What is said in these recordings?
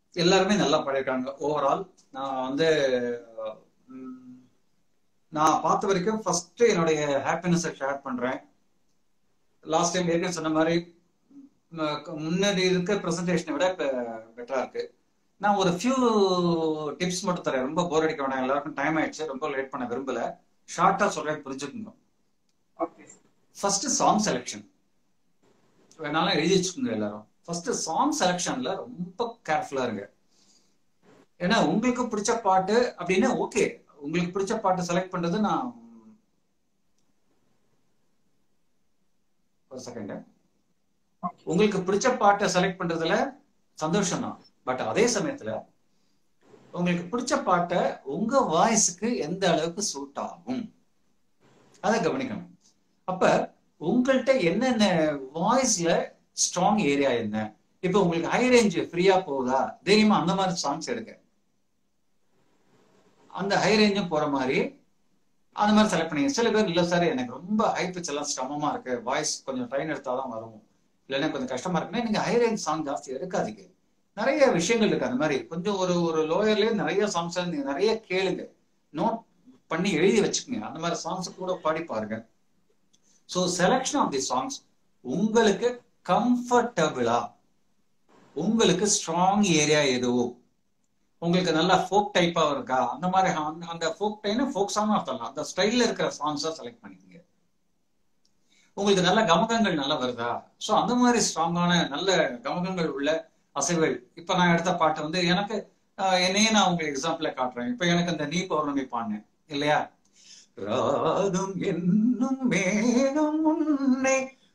எல்லாருமே நல்லா பாடியிருக்காங்க ஓவரால் நான் வந்து ம், நான் பார்த்த வரைக்கும் ஃபர்ஸ்ட் என்னுடைய ஹாப்பினஸை ஷேர் பண்றேன் லாஸ்ட் டைம் ஏற்கனவே சொன்ன மாதிரி ம், முன்னாடி இருக்க ப்ரெசன்டேஷனை விட இப்போ பெட்டரா இருக்கு நான் ஒரு ஃபியூ டிப்ஸ் மட்டும் தரேன் ரொம்ப போர் அடிக்க வேண்டாம் எல்லாருக்கும் டைம் ஆயிடுச்சு ரொம்ப லேட் பண்ண விரும்பல ஷார்ட்டா சொல்றேன் புரிஞ்சுக்கணும் ஓகே ஃபர்ஸ்ட் சாங் செலெக்ஷன் வேணாலும் எழுதி வச்சுக்கோங்க எல்லாரும் ஃபர்ஸ்ட் சாங் செலெக்ஷன்ல ரொம்ப கேர்ஃபுல்லா இருங்க ஏன்னா உங்களுக்கு பிடிச்ச பாட்டு அப்படின்னா ஓகே உங்களுக்கு பிடிச்ச பாட்டு செலக்ட் பண்றது நான் ஒரு செகண்ட் உங்களுக்கு பிடிச்ச பாட்டை செலக்ட் பண்றதுல சந்தோஷம் தான் பட் அதே சமயத்துல உங்களுக்கு பிடிச்ச பாட்டை உங்க வாய்ஸுக்கு எந்த அளவுக்கு சூட் ஆகும் அதை கவனிக்கணும் அப்ப உங்கள்கிட்ட என்னென்ன வாய்ஸ்ல ஸ்ட்ராங் ஏரியா என்ன இப்ப உங்களுக்கு ஹை ரேஞ்ச் ஃப்ரீயா போகுதா தைரியமா அந்த மாதிரி சாங்ஸ் எடுங்க அந்த ஹை ரேஞ்சும் போற மாதிரி அந்த மாதிரி செலக்ட் பண்ணீங்க சில பேர் இல்ல சார் எனக்கு ரொம்ப ஹை பிச் எல்லாம் சிரமமா இருக்கு வாய்ஸ் கொஞ்சம் ட்ரைன் எடுத்தாதான் வரும் இல்லைன்னா கொஞ்சம் கஷ்டமா இருக்குன்னா நீங்க ஹை ரேஞ்ச் சாங் ஜாஸ்தி எடுக்காதீங்க நிறைய விஷயங்கள் இருக்கு அந்த மாதிரி கொஞ்சம் ஒரு ஒரு லோயர்லயே நிறைய சாங்ஸ் நீங்க நிறைய கேளுங்க நோட் பண்ணி எழுதி வச்சுக்கோங்க அந்த மாதிரி சாங்ஸ் கூட பாடி பாருங்க so selection of the songs உங்களுக்கு கம்ஃபர்டபுளா உங்களுக்கு ஸ்ட்ராங் ஏரியா எதுவோ உங்களுக்கு நல்லா ஃபோக் டைப்பா இருக்கா அந்த மாதிரி அந்த- அந்த ஃபோக் டைம்னா ஃபோக் சாங் அர்த்தம் அந்த ஸ்டைல்ல இருக்கிற சாங்ஸா செலக்ட் பண்ணிக்கோங்க உங்களுக்கு நல்ல கமகங்கள் நல்லா வருதா ஸோ அந்த மாதிரி ஸ்ட்ராங்கான நல்ல கமகங்கள் உள்ள அசைவுகள் இப்ப நான் எடுத்த பாட்டு வந்து எனக்கு ஆஹ், என்னையே நான் உங்களுக்கு எக்ஸாம்பிள காட்டுறேன் இப்ப எனக்கு இந்த நீ பௌர்ணமி பாடினேன் இல்லையா ராகம் என்னும் மேகம் உன்னை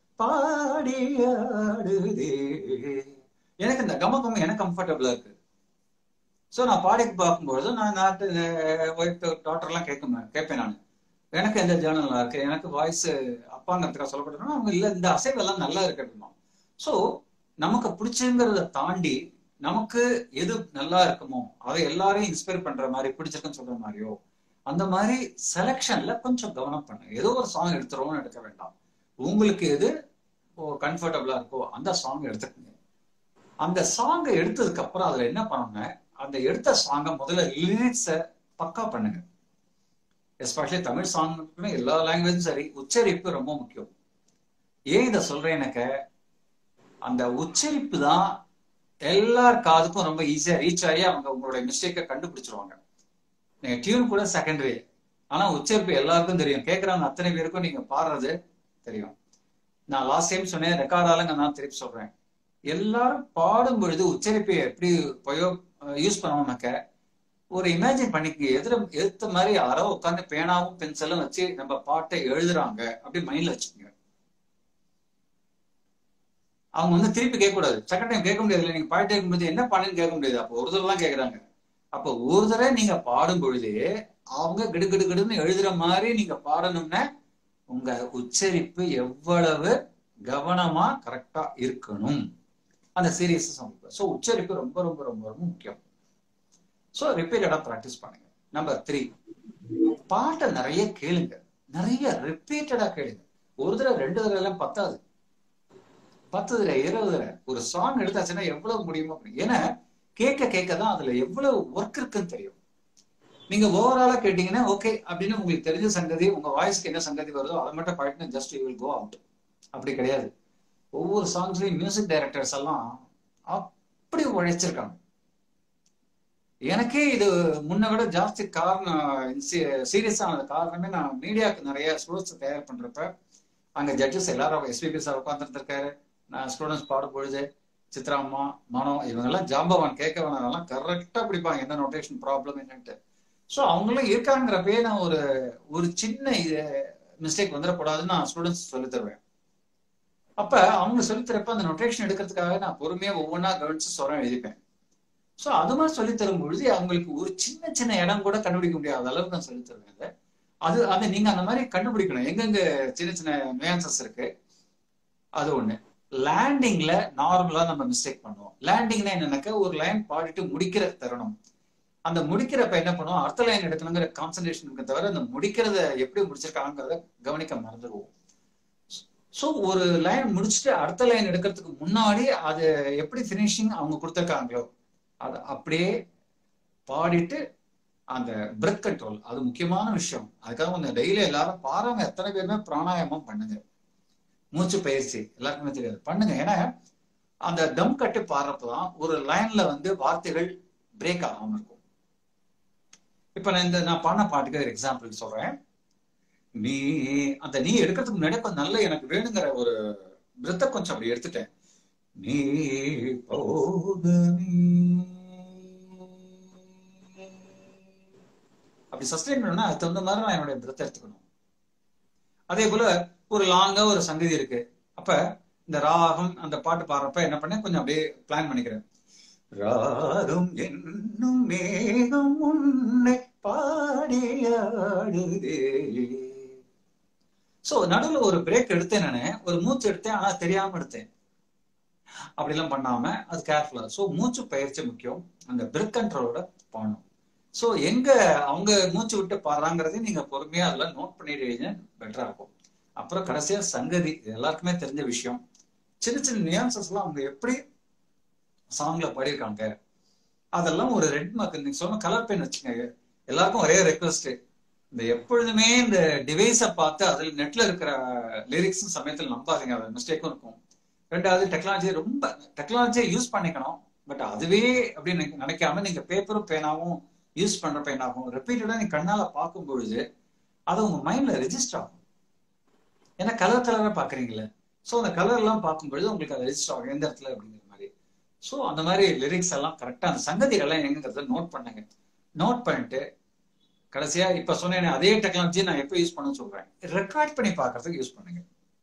பாடியாடுதே எனக்கு இந்த கமகம் எனக்கு கம்ஃபர்டபுளா இருக்கு ஸோ நான் பாடி பார்க்கும்பொழுது நான் நாட்டு ஒய்ஃப் டாக்டர்லாம் கேட்கும் கேட்பேன் நான் எனக்கு எந்த ஜேர்னல் நல்லா இருக்கு எனக்கு வாய்ஸ் அப்பாங்கிறதுக்காக சொல்லப்பட்டிருக்கோம் அவங்க இல்லை இந்த அசைவெல்லாம் நல்லா இருக்கு அப்படிமா ஸோ நமக்கு பிடிச்சுங்கிறத தாண்டி நமக்கு எது நல்லா இருக்குமோ அதை எல்லாரையும் இன்ஸ்பயர் பண்ற மாதிரி பிடிச்சிருக்குன்னு சொல்ற மாதிரியோ அந்த மாதிரி செலெக்ஷன்ல கொஞ்சம் கவனம் பண்ணுங்க ஏதோ ஒரு சாங் எடுத்துருவோம்னு எடுக்க வேண்டாம் உங்களுக்கு எது கம்ஃபர்டபுளா இருக்கோ அந்த சாங் எடுத்துக்கோங்க அந்த சாங்கை எடுத்ததுக்கு அப்புறம் அதுல என்ன பண்ணுங்க அந்த எடுத்த சாங்கை முதல்ல லிரிக்ஸை பக்கா பண்ணுங்க எஸ்பெஷலி தமிழ் சாங்னு எல்லா லாங்குவேஜும் சரி உச்சரிப்பு ரொம்ப முக்கியம் ஏன் இதை சொல்றேன் எனக்கு அந்த உச்சரிப்பு தான் எல்லார் காதுக்கும் ரொம்ப ஈஸியா ரீச் ஆகி அவங்க உங்களுடைய மிஸ்டேக்கை கண்டுபிடிச்சிருவாங்க நீங்க டியூன் கூட செகண்டரி ஆனா உச்சரிப்பு எல்லாருக்கும் தெரியும் கேட்கறவங்க அத்தனை பேருக்கும் நீங்க பாடுறது தெரியும் நான் லாஸ்ட் டைம் சொன்னேன் ரெக்கார்ட் ஆளுங்க நான் திருப்பி சொல்றேன் எல்லாரும் பாடும் பொழுது உச்சரிப்பை எப்படி பயோ யூஸ் பண்ணணும்னாக்க ஒரு இமேஜின் பண்ணிக்க எதிர எடுத்த மாதிரி யாரோ உட்காந்து பேனாவும் பென்சிலும் வச்சு நம்ம பாட்டை எழுதுறாங்க அப்படி மைண்ட்ல வச்சுக்கோங்க அவங்க வந்து திருப்பி கேட்க கூடாது செகண்ட் டைம் கேட்க முடியாது இல்லை நீங்க பாட்டு கேட்கும்போது என்ன பாடுன்னு கேட்க முடியாது அப்போ ஒரு தடவை கேட்கறாங்க அப்போ ஒரு தடவை நீங்க பாடும் பொழுது அவங்க கிடு கிடு கிடுன்னு எழுதுற மாதிரி நீங்க பாடணும்னா உங்க உச்சரிப்பு எவ்வளவு கவனமா கரெக்டா இருக்கணும் அந்த சீரியஸ் ஸோ உச்சரிப்பு ரொம்ப ரொம்ப ரொம்ப ரொம்ப முக்கியம் ஸோ ரிப்பீட்டடா ப்ராக்டிஸ் பண்ணுங்க நம்பர் த்ரீ பாட்டை நிறைய கேளுங்க நிறைய ரிப்பீட்டடா கேளுங்க ஒரு தடவை ரெண்டு தடவை எல்லாம் பத்தாது பத்து தடவை இருபது தடவை ஒரு சாங் எடுத்தாச்சுன்னா எவ்வளவு முடியுமோ அப்படி. ஏன்னா கேட்க கேட்க தான் அதுல எவ்வளவு ஒர்க் இருக்குன்னு தெரியும் நீங்க ஓவராலா கேட்டீங்கன்னா ஓகே அப்படின்னு உங்களுக்கு தெரிஞ்ச சங்கதி உங்க வாய்ஸ்க்கு என்ன சங்கதி வருதோ அதை மட்டும் பாடினா just you will go out அப்படி கிடையாது ஒவ்வொரு சாங்ஸ்லயும் மியூசிக் டைரக்டர்ஸ் எல்லாம் அப்படி உழைச்சிருக்காங்க எனக்கே இது முன்ன விட ஜாஸ்தி காரணம் சீரியஸ் ஆனது காரணமே நான் மீடியாவுக்கு நிறைய ஸ்டூடெண்ட்ஸ் தயார் பண்றப்ப அங்க ஜட்ஜஸ் எல்லாரும் எஸ்பிபி சார் உட்காந்துருக்காரு நான் ஸ்டூடெண்ட்ஸ் பாடும் பொழுது சித்ரா அம்மா மனோ இவங்கெல்லாம் ஜாம்பவான் கேட்க வேணாம் கரெக்டா பிடிப்பாங்க என்ன நோட்டேஷன் ப்ராப்ளம் என்னன்ட்டு ஸோ அவங்களும் இருக்காங்கிறப்பே நான் ஒரு ஒரு சின்ன இது மிஸ்டேக் வந்துடக்கூடாதுன்னு நான் ஸ்டூடெண்ட்ஸ் சொல்லி தருவேன் அப்ப அவங்க சொல்லித்தரப்ப அந்த நோட்டேஷன் எடுக்கிறதுக்காக நான் பொறுமையா ஒவ்வொன்றா கவனிச்சு சொரம் எழுதிப்பேன் ஸோ அது மாதிரி சொல்லி தரும் பொழுது அவங்களுக்கு ஒரு சின்ன சின்ன இடம் கூட கண்டுபிடிக்க முடியாத அளவுக்கு நான் சொல்லி தருவேன் அதை. அது அது நீங்க அந்த மாதிரி கண்டுபிடிக்கணும் எங்கெங்க சின்ன சின்ன nuances இருக்கு அது ஒண்ணு லேண்டிங்ல நார்மலா நம்ம மிஸ்டேக் பண்ணுவோம் லேண்டிங்னா என்னன்னாக்கா ஒரு லைன் பாடிட்டு முடிக்கிற தருணம் அந்த முடிக்கிறப்ப என்ன பண்ணுவோம் அடுத்த லைன் எடுக்கணுங்கிற கான்சன்ட்ரேஷன் தவிர அந்த முடிக்கிறத எப்படி முடிச்சிருக்காங்கிறத கவனிக்க மறந்துடுவோம் ஸோ ஒரு லைன் முடிச்சுட்டு அடுத்த லைன் எடுக்கிறதுக்கு முன்னாடி அது எப்படி ஃபினிஷிங் அவங்க கொடுத்துருக்காங்களோ அதை அப்படியே பாடிட்டு அந்த பிரெத் கண்ட்ரோல் அது முக்கியமான விஷயம் அதுக்காக கொஞ்சம் டெய்லி எல்லாரும் பாருங்க எத்தனை பேருமே பிராணாயாமம் பண்ணுங்க மூச்சு பயிற்சி எல்லாருக்குமே தெரியாது பண்ணுங்க ஏன்னா அந்த தம் கட்டு பாடுறப்பதான் ஒரு லைன்ல வந்து வார்த்தைகள் பிரேக் ஆகாம இருக்கும் இப்ப நான் இந்த நான் பாடின பாட்டுக்கு ஒரு எக்ஸாம்பிள் சொல்றேன் நீ அந்த நீ எடுக்கிறதுக்கு முன்னாடி கொஞ்சம் நல்ல எனக்கு வேணுங்கிற ஒரு பிரெத்தை கொஞ்சம் அப்படி எடுத்துட்டேன் நீ பௌர்ணமி அப்படி சஸ்டெயின் பண்ணணும்னா அது தகுந்த மாதிரி நான் என்னுடைய பிரெத்தை எடுத்துக்கணும் அதே போல ஒரு லாங்கா ஒரு சங்கதி இருக்கு அப்ப இந்த ராகம் அந்த பாட்டு பாடுறப்ப என்ன பண்ணேன் கொஞ்சம் அப்படியே பிளான் பண்ணிக்கிறேன் ராகம் என்னும் மேகம் உன்னை பாடியாடுதே சோ நடுவுல ஒரு பிரேக் எடுத்தேன் நானு ஒரு மூச்சு எடுத்தேன் ஆனா தெரியாம எடுத்தேன் அப்படிலாம் பண்ணாம அது கேர்ஃபுல்லா சோ மூச்சு பயிற்சி முக்கியம் அந்த பிரெத் கண்ட்ரோலோட பாடணும் சோ எங்க அவங்க மூச்சு விட்டு பாடுறாங்கிறதையும் நீங்க பொறுமையா அதெல்லாம் நோட் பண்ணிடுவீங்க பெட்டரா இருக்கும் அப்புறம் கடைசியா சங்கதி இது எல்லாருக்குமே தெரிஞ்ச விஷயம் சின்ன சின்ன நியான்சஸ் எல்லாம் அவங்க எப்படி சாங்ல பாடியிருக்காங்க அதெல்லாம் ஒரு ரெட் மார்க் நீங்க சொன்ன கலர் பென் வச்சுக்கோங்க எல்லாருக்கும் ஒரே ரெக்வஸ்ட் இந்த எப்பொழுதுமே இந்த டிவைஸை பார்த்து அதில் நெட்ல இருக்கிற லிரிக்ஸ் சமயத்தில் நம்பாதீங்க அது மிஸ்டேக்கும் இருக்கும் ரெண்டாவது டெக்னாலஜி ரொம்ப டெக்னாலஜியை யூஸ் பண்ணிக்கணும் பட் அதுவே அப்படின்னு நினைக்காம நீங்க பேப்பரும் பேனாவும் யூஸ் பண்றப்ப என்ன ஆகும் ரிப்பீட்டடா நீங்க கண்ணால பார்க்கும் பொழுது அது உங்க மைண்ட்ல ரெஜிஸ்டர் ஆகும் ஏன்னா கலர் கலரா பாக்குறீங்களே ஸோ அந்த கலர் எல்லாம் பார்க்கும் பொழுது உங்களுக்கு அது ரெஜிஸ்டர் ஆகும் எந்த இடத்துல அப்படிங்கிற மாதிரி ஸோ அந்த மாதிரி லிரிக்ஸ் எல்லாம் கரெக்டா அந்த சங்கதிகள்லாம் எங்கிறத நோட் பண்ணுங்க நோட் பண்ணிட்டு கடைசியா இப்ப சொன்னேன் அதே டெக்னாலஜி நான் எப்போ யூஸ் பண்ண சொல்றேன் ரெக்கார்ட் பண்ணி பார்க்கறதுக்கு யூஸ் பண்ணுங்க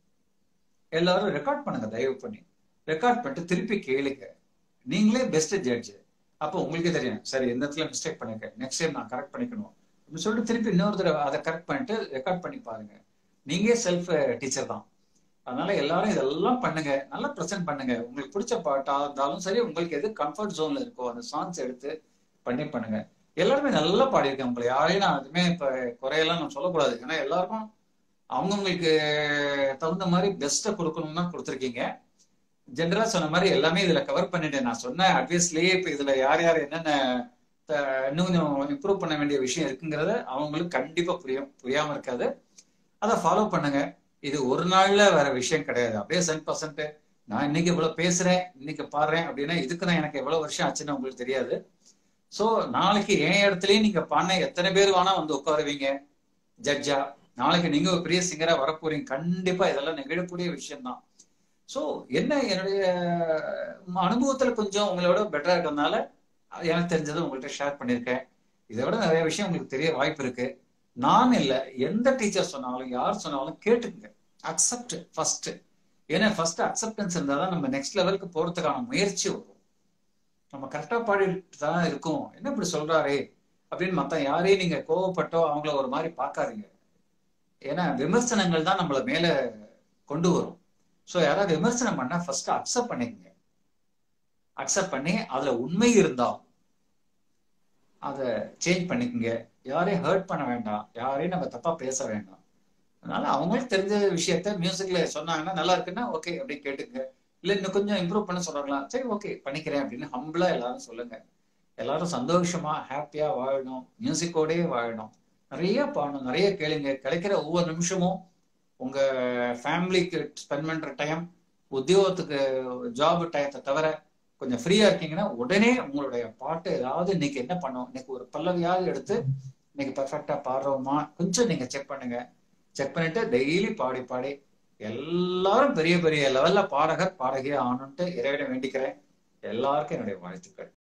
எல்லாரும் ரெக்கார்ட் பண்ணுங்க தயவு பண்ணி ரெக்கார்ட் பண்ணிட்டு திருப்பி கேளுங்க நீங்களே பெஸ்ட் ஜட்ஜ் அப்போ உங்களுக்கே தெரியும் சரி எந்த இடத்துல மிஸ்டேக் பண்ணிருக்கேன் நெக்ஸ்ட் டைம் நான் கரெக்ட் பண்ணிக்கணும் அப்படின்னு சொல்லிட்டு திருப்பி இன்னொரு தடவை அதை கரெக்ட் பண்ணிட்டு ரெக்கார்ட் பண்ணி பாருங்க நீங்க செல்ஃப் டீச்சர் தான் அதனால எல்லாரும் இதெல்லாம் பண்ணுங்க நல்லா ப்ரெசென்ட் பண்ணுங்க உங்களுக்கு பிடிச்ச பாட்டா இருந்தாலும் சரி உங்களுக்கு எது கம்ஃபர்ட் ஜோன்ல இருக்கோ அந்த சாங்ஸ் எடுத்து பண்ணி பண்ணுங்க எல்லாருமே நல்லா பாடியிருக்கேன் உங்களை யாரையும் நான் எதுவுமே இப்ப குறையெல்லாம் நான் சொல்லக்கூடாது ஏன்னா எல்லாருக்கும் அவங்கவுங்களுக்கு தகுந்த மாதிரி பெஸ்ட்டை கொடுக்கணும்னு தான் கொடுத்துருக்கீங்க ஜென்ரலா சொன்ன மாதிரி எல்லாமே இதுல கவர் பண்ணிட்டேன் நான் சொன்ன அட்வைஸ்லயே இப்ப இதுல யார் யார் என்னென்ன இன்னும் கொஞ்சம் இம்ப்ரூவ் பண்ண வேண்டிய விஷயம் இருக்குங்கிறத அவங்களுக்கு கண்டிப்பா புரியும் புரியாம இருக்காது அதை ஃபாலோ பண்ணுங்க இது ஒரு நாள்ல வர விஷயம் கிடையாது அப்படியே சென் பர்சன்ட் நான் இன்னைக்கு இவ்வளவு பேசுறேன் இன்னைக்கு பாடுறேன் அப்படின்னா இதுக்கு நான் எனக்கு எவ்வளவு வருஷம் ஆச்சுன்னு உங்களுக்கு தெரியாது சோ நாளைக்கு என் இடத்துலயும் நீங்க பாடின எத்தனை பேர் வேணா வந்து உட்காருவீங்க ஜட்ஜா நாளைக்கு நீங்க ஒரு பெரிய சிங்கரா வரப்போறீங்க கண்டிப்பா இதெல்லாம் நிகழக்கூடிய விஷயம் தான் ஸோ என்ன என்னுடைய அனுபவத்துல கொஞ்சம் உங்களோட பெட்டரா இருக்கிறதுனால எனக்கு தெரிஞ்சதை உங்கள்கிட்ட ஷேர் பண்ணியிருக்கேன் இதை விட நிறைய விஷயம் உங்களுக்கு தெரிய வாய்ப்பு இருக்கு நான் இல்லை எந்த டீச்சர் சொன்னாலும் யார் சொன்னாலும் கேட்டுக்குங்க அக்செப்ட் ஃபர்ஸ்ட் ஏன்னா ஃபர்ஸ்ட் அக்செப்டன்ஸ் இருந்தால் தான் நம்ம நெக்ஸ்ட் லெவலுக்கு போறதுக்கான முயற்சி வரும் நம்ம கரெக்டா பாடிட்டு தான் இருக்கோம் என்ன இப்படி சொல்றாரே அப்படின்னு மத்த யாரையும் நீங்க கோவப்பட்டோ அவங்கள ஒரு மாதிரி பார்க்காதீங்க ஏன்னா விமர்சனங்கள் தான் நம்மள மேல கொண்டு வரும் ஸோ யாராவது விமர்சனம் பண்ணா ஃபர்ஸ்ட் அக்செப்ட் பண்ணிக்கங்க அக்செப்ட் பண்ணி அதுல உண்மை இருந்தால் அதை சேஞ்ச் பண்ணிக்கங்க யாரையும் ஹர்ட் பண்ண வேண்டாம் யாரையும் நம்ம தப்பா பேச வேண்டாம் அதனால அவங்களுக்கு தெரிஞ்ச விஷயத்த மியூசிக்ல சொன்னாங்கன்னா நல்லா இருக்குன்னா ஓகே அப்படி கேட்டுங்க இல்ல இன்னும் கொஞ்சம் இம்ப்ரூவ் பண்ண சொல்றாங்களா சரி ஓகே பண்ணிக்கிறேன் அப்படின்னு ஹம்பிளா எல்லாரும் சொல்லுங்க எல்லாரும் சந்தோஷமா ஹாப்பியா வாழணும் மியூசிக்கோடயே வாழணும் நிறைய பாடணும் நிறைய கேளுங்க கிடைக்கிற ஒவ்வொரு நிமிஷமும் உங்க ஃபேமிலிக்கு ஸ்பெண்ட் பண்ற டைம் உத்தியோகத்துக்கு ஜாப் டயத்தை தவிர கொஞ்சம் ஃப்ரீயா இருக்கீங்கன்னா உடனே உங்களுடைய பாட்டு ஏதாவது இன்னைக்கு என்ன பண்ணோம் இன்னைக்கு ஒரு பல்லவியாவது எடுத்து இன்னைக்கு பர்ஃபெக்டா பாடுறோமா கொஞ்சம் நீங்க செக் பண்ணுங்க செக் பண்ணிட்டு டெய்லி பாடி பாடி எல்லாரும் பெரிய பெரிய லெவல்ல பாடகர் பாடகியா ஆகணும்ட்டு இறைவனை வேண்டிக்கிறேன் எல்லாருக்கும் என்னுடைய வாழ்த்துக்கள்